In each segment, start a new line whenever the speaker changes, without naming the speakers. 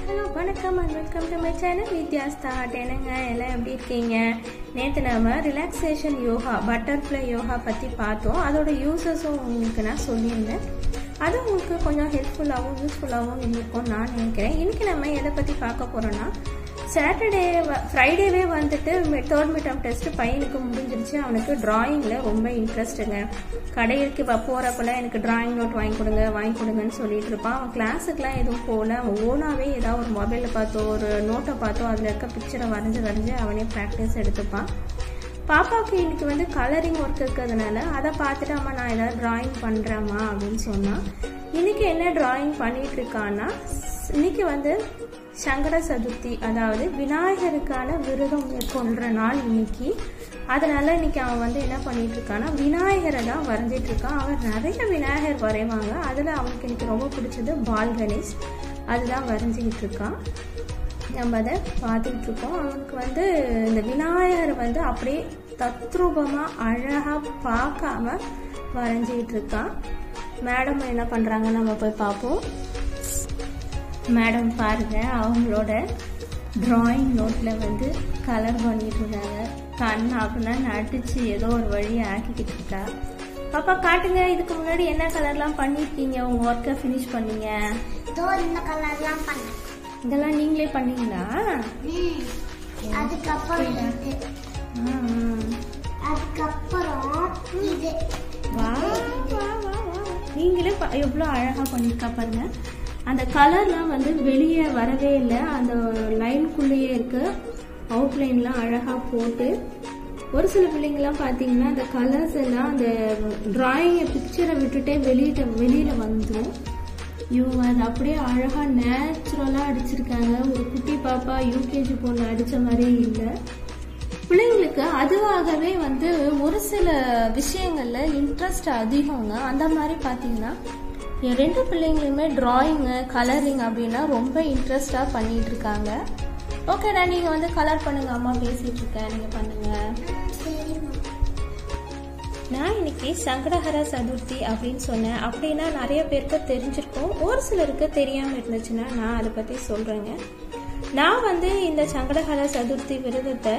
Hello வணக்கம் and welcome to my channel Vidya start என்னங்க எல்லாம் எப்படி இருக்கீங்க நேற்று நம்ம ரிலாக்ஸேஷன் யோகா பட்டர்ஃப்ளை யோகா பற்றி பார்த்தோம் அதோட யூசஸும் உங்களுக்கு நான் சொல்லியிருந்தேன் அது உங்களுக்கு கொஞ்சம் ஹெல்ப்ஃபுல்லாகவும் யூஸ்ஃபுல்லாகவும் இருந்திருக்கும்னு நான் நினைக்கிறேன் இன்றைக்கி நம்ம எதை பற்றி பார்க்க போகிறோன்னா சாட்டர்டே ஃப்ரைடேவே வந்துட்டு தேர்ட் மிட் ஆஃப் டெஸ்ட் பையனுக்கு முடிஞ்சிருச்சு அவனுக்கு டிராயிங்கில் ரொம்ப இன்ட்ரெஸ்ட்டுங்க கடைக்கு இப்போ போகிறப்பெல்லாம் எனக்கு டிராயிங் நோட் வாங்கி கொடுங்க வாங்கி கொடுங்கன்னு சொல்லிட்டு இருப்பான் அவன் கிளாஸுக்குலாம் எதுவும் போகல அவன் ஓனாகவே ஏதாவது ஒரு மொபைலில் பார்த்தோ ஒரு நோட்டை பார்த்தோ அதில் இருக்க பிக்சரை வரைஞ்சி வரைஞ்சி அவனே ப்ராக்டிஸ் எடுத்துப்பான் பாப்பாவுக்கு இன்னைக்கு வந்து கலரிங் ஒர்க் இருக்கிறதுனால அதை பார்த்துட்டு அம்மா நான் ஏதாவது டிராயிங் பண்ணுறேம்மா அப்படின்னு சொன்னான் இன்னைக்கு என்ன டிராயிங் பண்ணிட்டு இருக்கான்னா இன்னைக்கு வந்து சங்கர சதுர்த்தி அதாவது விநாயகருக்கான விரதம் மேற்கொள்கிற நாள் இன்னைக்கு அதனால இன்னைக்கு அவன் வந்து என்ன பண்ணிட்டு இருக்கான்னா விநாயகரை தான் வரைஞ்சிட்டு இருக்கான் அவன் நிறைய விநாயகர் வரைவாங்க அதில் அவனுக்கு இன்னைக்கு ரொம்ப பிடிச்சது பால் கணேஷ் அதுதான் வரைஞ்சிக்கிட்டு இருக்கான் நம்ம அதை பார்த்துக்கிட்டு இருக்கோம் அவனுக்கு வந்து இந்த விநாயகர் வந்து அப்படியே தத்ரூபமாக அழகாக பார்க்காம வரைஞ்சிக்கிட்டு இருக்கான் மேடம் என்ன பண்ணுறாங்க நம்ம போய் பார்ப்போம் மேடம் பாருங்க அவங்களோட டிராயிங் நோட்டில் வந்து கலர் பண்ணிட்டு இருந்தாங்க கண் அப்படின்னா நடிச்சு ஏதோ ஒரு வழி ஆக்கிக்கிட்டு இருக்கா பாப்பா காட்டுங்க இதுக்கு முன்னாடி என்ன கலர்லாம் பண்ணியிருக்கீங்க உங்கள் ஒர்க்கை ஃபினிஷ் பண்ணீங்க
இதோ இந்த கலர்லாம் பண்ணேன்
இதெல்லாம் நீங்களே பண்ணீங்களா
ம். அதுக்கப்புறம் இது
ம்.
அதுக்கப்புறம் இது
வா வா வா வா நீங்களே ப- எவ்வளோ அழகாக பண்ணியிருக்கா பாருங்க அந்த கலர்லாம் வந்து வெளியே வரவே இல்லை அந்த லைனுக்குள்ளேயே இருக்கு அவுட்லைன்லாம் அழகாக போட்டு ஒரு சில பிள்ளைங்கலாம் பார்த்தீங்கன்னா அந்த கலர்ஸ் எல்லாம் அந்த டிராயிங்கை பிக்சரை விட்டுட்டே வெளியிட்ட வெளியில் வந்துடும் இவங்க அது அப்படியே அழகாக நேச்சுரலாக அடிச்சிருக்காங்க ஒரு குட்டி பாப்பா யூகேஜி பொண்ணு அடித்த மாதிரியே இல்லை பிள்ளைங்களுக்கு அதுவாகவே வந்து ஒரு சில விஷயங்கள்ல இன்ட்ரெஸ்ட் அதிகங்க அந்த மாதிரி பார்த்தீங்கன்னா என் ரெண்டு பிள்ளைங்களுமே டிராயிங்கு கலரிங் அப்படின்னா ரொம்ப இன்ட்ரெஸ்டாக பண்ணிட்டு இருக்காங்க ஓகேடா நீங்கள் வந்து கலர் பண்ணுங்க அம்மா பேசிட்டு இருக்கேன் நீங்கள் பண்ணுங்க
சரிம்மா
நான் இன்னைக்கு சங்கடஹர சதுர்த்தி அப்படின்னு சொன்னேன் அப்படின்னா நிறைய பேருக்கு தெரிஞ்சிருக்கும் ஒரு சிலருக்கு தெரியாமல் இருந்துச்சுன்னா நான் அதை பற்றி சொல்கிறேங்க நான் வந்து இந்த சங்கடஹர சதுர்த்தி விரதத்தை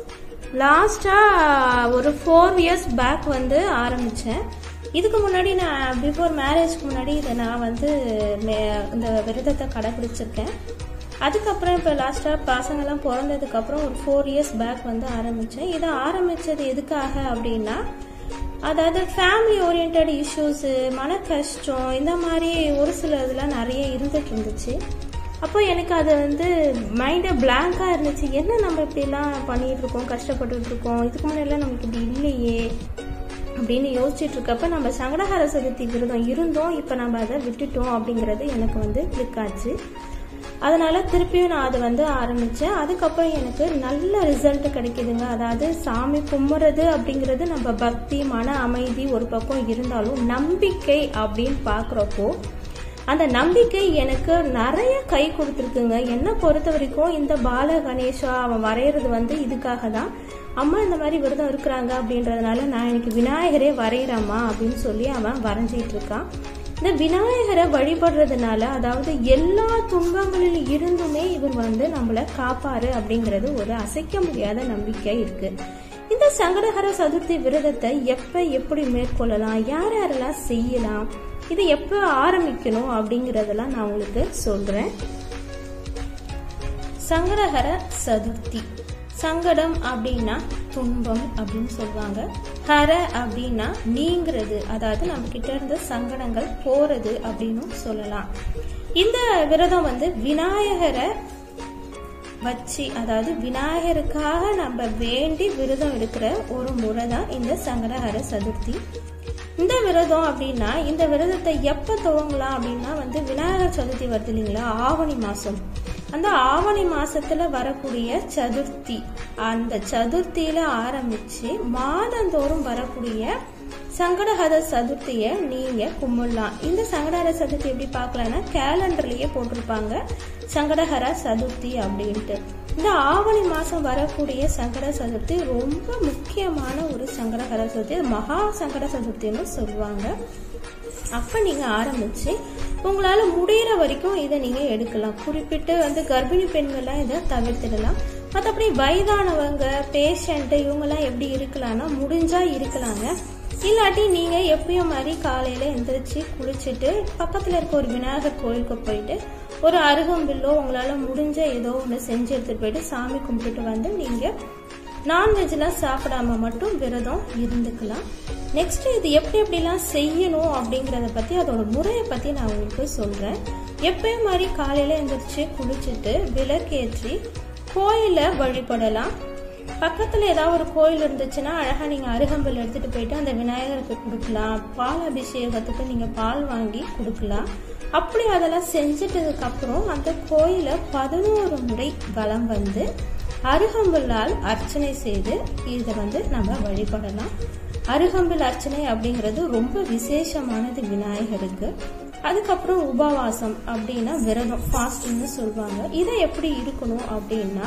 லாஸ்ட்டாக ஒரு ஃபோர் இயர்ஸ் பேக் வந்து ஆரம்பித்தேன் இதுக்கு முன்னாடி நான் பிஃபோர் மேரேஜ்க்கு முன்னாடி இதை நான் வந்து மே- இந்த விரதத்தை கடைப்பிடிச்சிருக்கேன் அதுக்கப்புறம் இப்போ லாஸ்ட்டாக பசங்கள்லாம் பிறந்ததுக்கப்புறம் ஒரு ஃபோர் இயர்ஸ் பேக் வந்து ஆரம்பித்தேன் இதை ஆரம்பித்தது எதுக்காக அப்படின்னா அதாவது ஃபேமிலி ஓரியன்ட் இஷ்யூஸு மன கஷ்டம் இந்த மாதிரி ஒரு சில இதெல்லாம் நிறைய இருந்துட்டு இருந்துச்சு அப்போ எனக்கு அது வந்து மைண்டே பிளாங்காக இருந்துச்சு என்ன நம்ம இப்படிலாம் பண்ணிட்டு இருக்கோம் கஷ்டப்பட்டுட்டு இருக்கோம் இதுக்கு முன்னாடிலாம் நமக்கு இப்படி இல்லையே அப்படின்னு யோசிச்சுட்டு இருக்கப்ப நம்ம சங்கடஹர சதுர்த்தி விரதம் இருந்தோம் இப்போ நம்ம அதை விட்டுட்டோம் அப்படிங்கிறது எனக்கு வந்து கிளிக் ஆச்சு அதனால திருப்பியும் நான் அதை வந்து ஆரம்பித்தேன் அதுக்கப்புறம் எனக்கு நல்ல ரிசல்ட் கிடைக்குதுங்க அதாவது சாமி கும்பிட்றது அப்படிங்கிறது நம்ம பக்தி மன அமைதி ஒரு பக்கம் இருந்தாலும் நம்பிக்கை அப்படின்னு பார்க்குறப்போ அந்த நம்பிக்கை எனக்கு நிறைய கை கொடுத்துருக்குங்க என்னை பொறுத்த வரைக்கும் இந்த பால கணேஷா அவன் வரைகிறது வந்து இதுக்காக தான் அம்மா இந்த மாதிரி விரதம் இருக்கிறாங்க அப்படின்றதுனால நான் எனக்கு விநாயகரே வரைகிறேம்மா அப்படின்னு சொல்லி அவன் வரைஞ்சிட்டு இருக்கான் இந்த விநாயகரை வழிபடுறதுனால அதாவது எல்லா துன்பங்களில் இருந்துமே இவர் வந்து நம்மளை காப்பாரு அப்படிங்கிறது ஒரு அசைக்க முடியாத நம்பிக்கை இருக்கு இந்த சங்கடஹர சதுர்த்தி விரதத்தை எப்ப எப்படி மேற்கொள்ளலாம் யார் யாரெல்லாம் செய்யலாம் இது எப்போ ஆரம்பிக்கணும் அப்படிங்கறதெல்லாம் நான் உங்களுக்கு சொல்றேன் சங்கடஹர சதுர்த்தி சங்கடம் அப்படின்னா துன்பம் அப்படின்னு சொல்லுவாங்க ஹர அப்படின்னா நீங்கிறது அதாவது நம்ம கிட்ட இருந்த சங்கடங்கள் போறது அப்படின்னு சொல்லலாம் இந்த விரதம் வந்து விநாயகரை வச்சு அதாவது விநாயகருக்காக நம்ம வேண்டி விரதம் எடுக்கிற ஒரு முறை தான் இந்த சங்கடஹர சதுர்த்தி இந்த விரதம் அப்படின்னா இந்த விரதத்தை எப்போ துவங்கலாம் அப்படின்னா வந்து விநாயகர் சதுர்த்தி வருது இல்லைங்களா ஆவணி மாதம் அந்த ஆவணி மாசத்துல வரக்கூடிய சதுர்த்தி அந்த சதுர்த்தியில ஆரம்பிச்சு மாதந்தோறும் வரக்கூடிய சங்கடஹர சதுர்த்தியை நீங்க கும்பிடலாம் இந்த சங்கடஹர சதுர்த்தி எப்படி பார்க்கலாம்னா கேலண்டர்லயே போட்டிருப்பாங்க சங்கடஹர சதுர்த்தி அப்படின்ட்டு இந்த ஆவணி மாசம் வரக்கூடிய சங்கட சதுர்த்தி ரொம்ப முக்கியமான ஒரு சங்கடஹர சதுர்த்தி அது மகா சங்கட சதுர்த்தின்னு சொல்லுவாங்க அப்போ நீங்கள் ஆரம்பித்து உங்களால் முடிகிற வரைக்கும் இதை நீங்கள் எடுக்கலாம் குறிப்பிட்டு வந்து கர்ப்பிணி பெண்கள்லாம் இதை தவிர்த்திடலாம் மற்றபடி வயதானவங்க பேஷண்ட்டு இவங்கெல்லாம் எப்படி இருக்கலாம்னா முடிஞ்சால் இருக்கலாங்க இல்லாட்டி நீங்கள் எப்பயும் மாதிரி காலையில் எந்திரிச்சு குளிச்சுட்டு பக்கத்தில் இருக்க ஒரு விநாயகர் கோயிலுக்கு போயிட்டு ஒரு அருகம்பில்லோ உங்களால் முடிஞ்ச ஏதோ ஒன்று செஞ்சு எடுத்துகிட்டு போயிட்டு சாமி கும்பிட்டுட்டு வந்து நீங்கள் நான்வெஜ்லாம் சாப்பிடாம மட்டும் விரதம் இருந்துக்கலாம் நெக்ஸ்ட் இது எப்படி எப்படிலாம் செய்யணும் அப்படிங்கிறத பற்றி அதோட முறையை பற்றி நான் உங்களுக்கு சொல்கிறேன் எப்பயும் மாதிரி காலையில் எந்திரிச்சு குளிச்சுட்டு விளக்கேற்றி கோயிலில் வழிபடலாம் பக்கத்தில் ஏதாவது ஒரு கோயில் இருந்துச்சுன்னா அழகாக நீங்கள் அருகம்பல் எடுத்துகிட்டு போயிட்டு அந்த விநாயகருக்கு கொடுக்கலாம் பால் அபிஷேகத்துக்கு நீங்கள் பால் வாங்கி கொடுக்கலாம் அப்படி அதெல்லாம் செஞ்சிட்டதுக்கப்புறம் அந்த கோயிலை பதினோரு முறை வலம் வந்து அருகம்புல்லால் அர்ச்சனை செய்து இதை வந்து நம்ம வழிபடலாம் அருகம்பில் அர்ச்சனை அப்படிங்கிறது ரொம்ப விசேஷமானது விநாயகருக்கு அதுக்கப்புறம் உபவாசம் அப்படின்னா விரதம் ஃபாஸ்டிங்னு சொல்லுவாங்க இதை எப்படி இருக்கணும் அப்படின்னா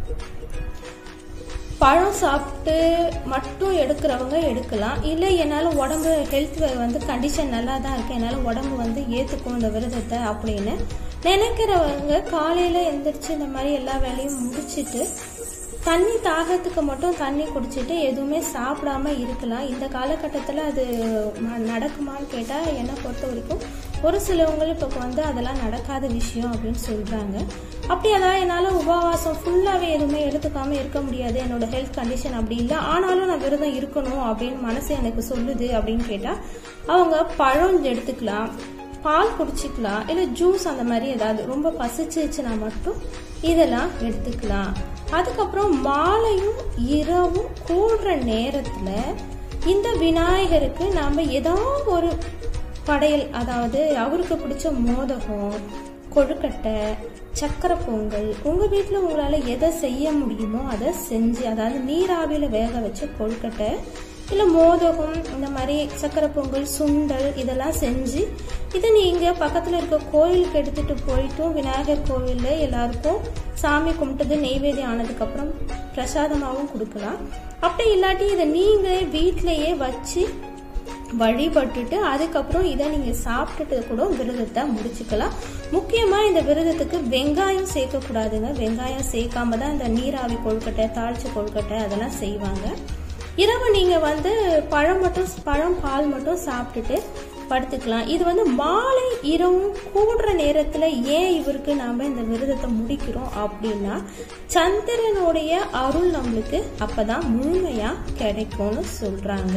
பழம் சாப்பிட்டு மட்டும் எடுக்கிறவங்க எடுக்கலாம் இல்லை என்னால் உடம்பு ஹெல்த் வந்து கண்டிஷன் நல்லா தான் இருக்கு என்னால் உடம்பு வந்து ஏற்றுக்கும் இந்த விரதத்தை அப்படின்னு நினைக்கிறவங்க காலையில் எந்திரிச்சு இந்த மாதிரி எல்லா வேலையும் முடிச்சுட்டு தண்ணி தாகத்துக்கு மட்டும் தண்ணி குடிச்சிட்டு எதுவுமே சாப்பிடாம இருக்கலாம் இந்த காலகட்டத்தில் அது நடக்குமான்னு கேட்டால் என்னை பொறுத்த வரைக்கும் ஒரு சிலவங்களுக்கு இப்போ வந்து அதெல்லாம் நடக்காத விஷயம் அப்படின்னு சொல்கிறாங்க அப்படி அதான் என்னால் உபவாசம் ஃபுல்லாகவே எதுவுமே எடுத்துக்காம இருக்க முடியாது என்னோட ஹெல்த் கண்டிஷன் அப்படி இல்லை ஆனாலும் நான் விரதம் இருக்கணும் அப்படின்னு மனசு எனக்கு சொல்லுது அப்படின்னு கேட்டால் அவங்க பழம் எடுத்துக்கலாம் பால் குடிச்சிக்கலாம் இல்லை ஜூஸ் அந்த மாதிரி ஏதாவது ரொம்ப பசிச்சிச்சுன்னா மட்டும் இதெல்லாம் எடுத்துக்கலாம் அதுக்கப்புறம் மாலையும் இரவும் கூடுற நேரத்தில் இந்த விநாயகருக்கு நாம் ஏதாவது ஒரு படையல் அதாவது அவருக்கு பிடிச்ச மோதகம் கொழுக்கட்டை சக்கரை பொங்கல் உங்கள் வீட்டில் உங்களால் எதை செய்ய முடியுமோ அதை செஞ்சு அதாவது நீராவியில் வேக வச்ச கொழுக்கட்டை இல்லை மோதகம் இந்த மாதிரி சக்கரை பொங்கல் சுண்டல் இதெல்லாம் செஞ்சு இதை நீங்கள் பக்கத்தில் இருக்க கோயிலுக்கு எடுத்துகிட்டு போயிட்டும் விநாயகர் கோவிலில் எல்லாருக்கும் சாமி கும்பிட்டது நெய்வேதியம் ஆனதுக்கப்புறம் பிரசாதமாகவும் கொடுக்கலாம் அப்படி இல்லாட்டி இதை நீங்கள் வீட்டிலையே வச்சு வழிபட்டுட்டு அதுக்கப்புறம் இதை நீங்கள் சாப்பிட்டுட்டு கூட விரதத்தை முடிச்சுக்கலாம் முக்கியமாக இந்த விரதத்துக்கு வெங்காயம் சேர்க்கக்கூடாதுங்க வெங்காயம் சேர்க்காம தான் இந்த நீராவி கொழுக்கட்டை தாளிச்ச கொழுக்கட்டை அதெல்லாம் செய்வாங்க இரவு நீங்கள் வந்து பழம் மட்டும் பழம் பால் மட்டும் சாப்பிட்டுட்டு படுத்துக்கலாம் இது வந்து மாலை இரவும் கூடுற நேரத்தில் ஏன் இவருக்கு நாம் இந்த விரதத்தை முடிக்கிறோம் அப்படின்னா சந்திரனுடைய அருள் நம்மளுக்கு அப்பதான் முழுமையாக கிடைக்கும்னு சொல்கிறாங்க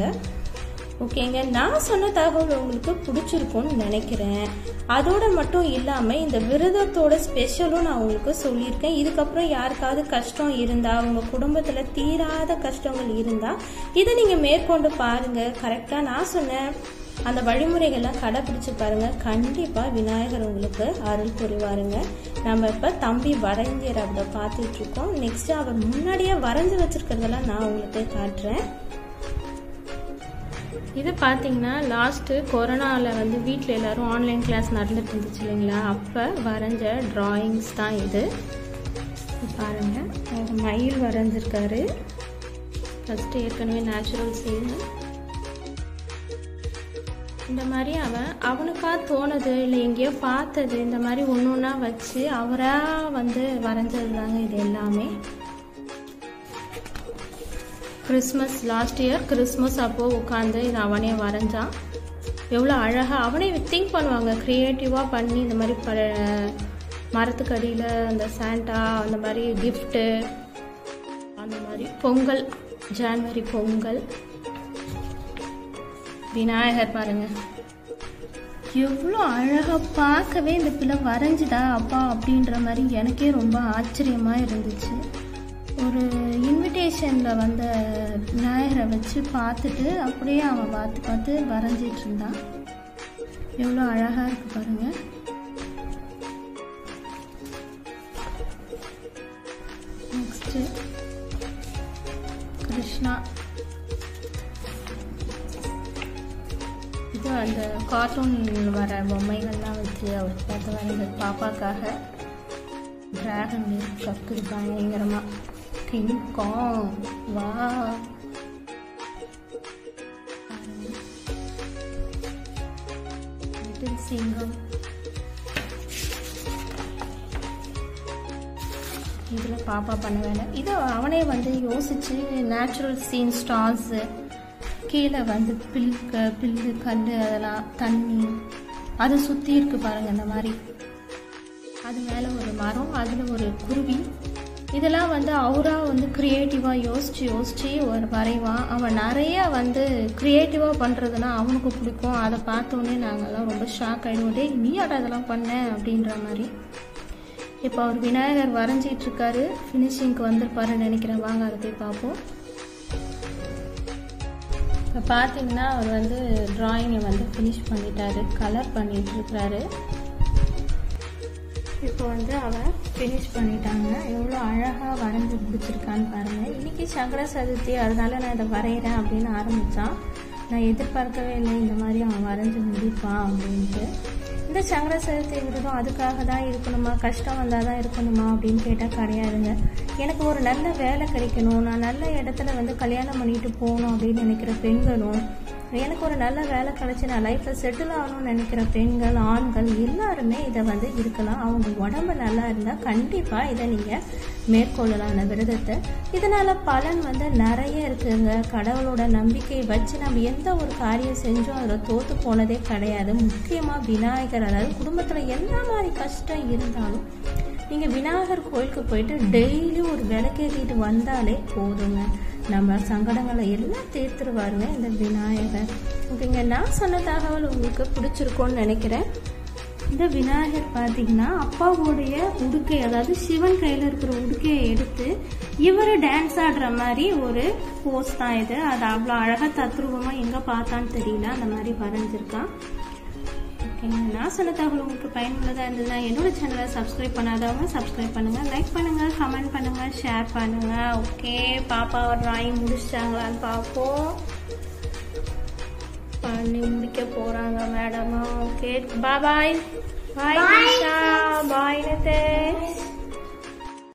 ஓகேங்க நான் சொன்ன தகவல் உங்களுக்கு பிடிச்சிருக்கும்னு நினைக்கிறேன் அதோட மட்டும் இல்லாமல் இந்த விரதத்தோட ஸ்பெஷலும் நான் உங்களுக்கு சொல்லியிருக்கேன் இதுக்கப்புறம் யாருக்காவது கஷ்டம் இருந்தால் அவங்க குடும்பத்தில் தீராத கஷ்டங்கள் இருந்தால் இதை நீங்கள் மேற்கொண்டு பாருங்கள் கரெக்டாக நான் சொன்னேன் அந்த வழிமுறைகள்லாம் கடைப்பிடிச்சு பாருங்க கண்டிப்பாக விநாயகர் உங்களுக்கு அருள் புரிவாருங்க நம்ம இப்போ தம்பி வரைஞர் அவரை பார்த்துட்டு இருக்கோம் நெக்ஸ்ட் அவர் முன்னாடியே வரைஞ்சி வச்சிருக்கிறதெல்லாம் நான் உங்களுக்கு காட்டுறேன் இது பார்த்தீங்கன்னா லாஸ்ட்டு கொரோனாவில் வந்து வீட்டில் எல்லோரும் ஆன்லைன் கிளாஸ் நடந்துட்டு இருந்துச்சு இல்லைங்களா அப்போ வரைஞ்ச ட்ராயிங்ஸ் தான் இது பாருங்கள் அவர் மயில் வரைஞ்சிருக்காரு ஃபஸ்ட்டு ஏற்கனவே நேச்சுரல் சீனு இந்த மாதிரி அவன் அவனுக்கா தோணுது இல்லை எங்கேயோ பார்த்தது இந்த மாதிரி ஒன்று ஒன்றா வச்சு அவராக வந்து வரைஞ்சது தாங்க இது எல்லாமே கிறிஸ்மஸ் லாஸ்ட் இயர் கிறிஸ்மஸ் அப்போது உட்காந்து இது அவனே வரைஞ்சான் எவ்வளோ அழகாக அவனே திங்க் பண்ணுவாங்க க்ரியேட்டிவாக பண்ணி இந்த மாதிரி ப மரத்துக்கு அடியில் அந்த சாண்டா அந்த மாதிரி கிஃப்ட்டு அந்த மாதிரி பொங்கல் ஜான்வரி பொங்கல் விநாயகர் பாருங்க எவ்வளோ அழகாக பார்க்கவே இந்த பிள்ளை வரைஞ்சுதா அப்பா அப்படின்ற மாதிரி எனக்கே ரொம்ப ஆச்சரியமாக இருந்துச்சு ஒரு இன்விடேஷனில் வந்த விநாயகரை வச்சு பார்த்துட்டு அப்படியே அவன் பார்த்து பார்த்து வரைஞ்சிட்டு இருந்தான் எவ்வளோ அழகாக இருக்கு பாருங்க நெக்ஸ்ட்டு கிருஷ்ணா இது அந்த கார்ட்டூன் வர பொம்மைகள்லாம் வச்சு அவர் பார்த்து வரைஞ்ச பாப்பாக்காக டிராகன் கக்குது பயங்கரமா கிங் காங் வா சிங்கம் இதில் பாப்பா பண்ண வேலை இது அவனே வந்து யோசிச்சு நேச்சுரல் சீன் ஸ்டார்ஸு கீழே வந்து பில்க பில்லு கல் அதெல்லாம் தண்ணி அது சுற்றி இருக்கு பாருங்க இந்த மாதிரி அது மேலே ஒரு மரம் அதில் ஒரு குருவி இதெல்லாம் வந்து அவரா வந்து க்ரியேட்டிவாக யோசிச்சு யோசிச்சு ஒரு வரைவான் அவன் நிறைய வந்து க்ரியேட்டிவாக பண்ணுறதுனா அவனுக்கு பிடிக்கும் அதை பார்த்தோன்னே நாங்கள்லாம் ரொம்ப ஷாக் ஆகிடுவோம் டேய் நீ யாரா இதெல்லாம் பண்ண அப்படின்ற மாதிரி இப்போ அவர் விநாயகர் வரைஞ்சிட்டு இருக்காரு ஃபினிஷிங்க்கு வந்திருப்பாருன்னு நினைக்கிறேன் வாங்க அதை போய் பார்ப்போம் இப்போ பார்த்தீங்கன்னா அவர் வந்து டிராயிங்கை வந்து ஃபினிஷ் பண்ணிட்டாரு கலர் பண்ணிட்டு இருக்கிறாரு இப்போ வந்து அவன் ஃபினிஷ் பண்ணிட்டாங்க எவ்வளோ அழகாக வரைஞ்சி முடிச்சிருக்கான்னு பாருங்கள் இன்றைக்கி சங்கர சதுர்த்தி அதனால நான் இதை வரைகிறேன் அப்படின்னு ஆரம்பித்தான் நான் எதிர்பார்க்கவே இல்லை இந்த மாதிரி அவன் வரைஞ்சி முடிப்பான் அப்படின்ட்டு இந்த சங்கர சதுர்த்தி விரதம் அதுக்காக தான் இருக்கணுமா கஷ்டம் வந்தால் தான் இருக்கணுமா அப்படின்னு கேட்டால் கிடையாதுங்க எனக்கு ஒரு நல்ல வேலை கிடைக்கணும் நான் நல்ல இடத்துல வந்து கல்யாணம் பண்ணிட்டு போகணும் அப்படின்னு நினைக்கிற பெண்களும் எனக்கு ஒரு நல்ல வேலை கிடைச்சி நான் லைஃப்பில் செட்டில் ஆகணும்னு நினைக்கிற பெண்கள் ஆண்கள் எல்லாருமே இதை வந்து இருக்கலாம் அவங்க உடம்பு நல்லா இருந்தால் கண்டிப்பாக இதை நீங்கள் மேற்கொள்ளலாம் அந்த விரதத்தை இதனால் பலன் வந்து நிறைய இருக்குங்க கடவுளோட நம்பிக்கையை வச்சு நம்ம எந்த ஒரு காரியம் செஞ்சோம் அதில் தோற்று போனதே கிடையாது முக்கியமாக விநாயகர் அதாவது குடும்பத்தில் என்ன மாதிரி கஷ்டம் இருந்தாலும் நீங்கள் விநாயகர் கோயிலுக்கு போயிட்டு டெய்லி ஒரு விளக்கேற்றிட்டு வந்தாலே போதுங்க நம்ம சங்கடங்களை எல்லாம் தீர்த்துருவாருங்க இந்த விநாயகர் ஓகேங்க நான் சொன்ன தகவல் உங்களுக்கு பிடிச்சிருக்கோன்னு நினைக்கிறேன் இந்த விநாயகர் பார்த்தீங்கன்னா அப்பாவுடைய உடுக்கை அதாவது சிவன் கையில் இருக்கிற உடுக்கையை எடுத்து இவர் டான்ஸ் ஆடுற மாதிரி ஒரு போஸ் தான் இது அது அவ்வளோ அழகாக தத்ரூபமாக எங்கே பார்த்தான்னு தெரியல அந்த மாதிரி வரைஞ்சிருக்கான் ஓகேங்க நான் சொன்ன தகவல் உங்களுக்கு பயனுள்ளதாக இருந்ததுன்னா என்னோட சேனலை சப்ஸ்கிரைப் பண்ணாதவங்க சப்ஸ்கிரைப் பண்ணுங்கள் லைக் பண்ணுங்கள் கமெண்ட் பண்ணுங்கள் ஷேர் பண்ணுங்கள் ஓகே பாப்பா டிராயிங் முடிச்சிட்டாங்களான்னு பார்ப்போம் பண்ணி முடிக்க போகிறாங்க மேடமா ஓகே பாய் பாய்
Bye.
பாய் நத்தே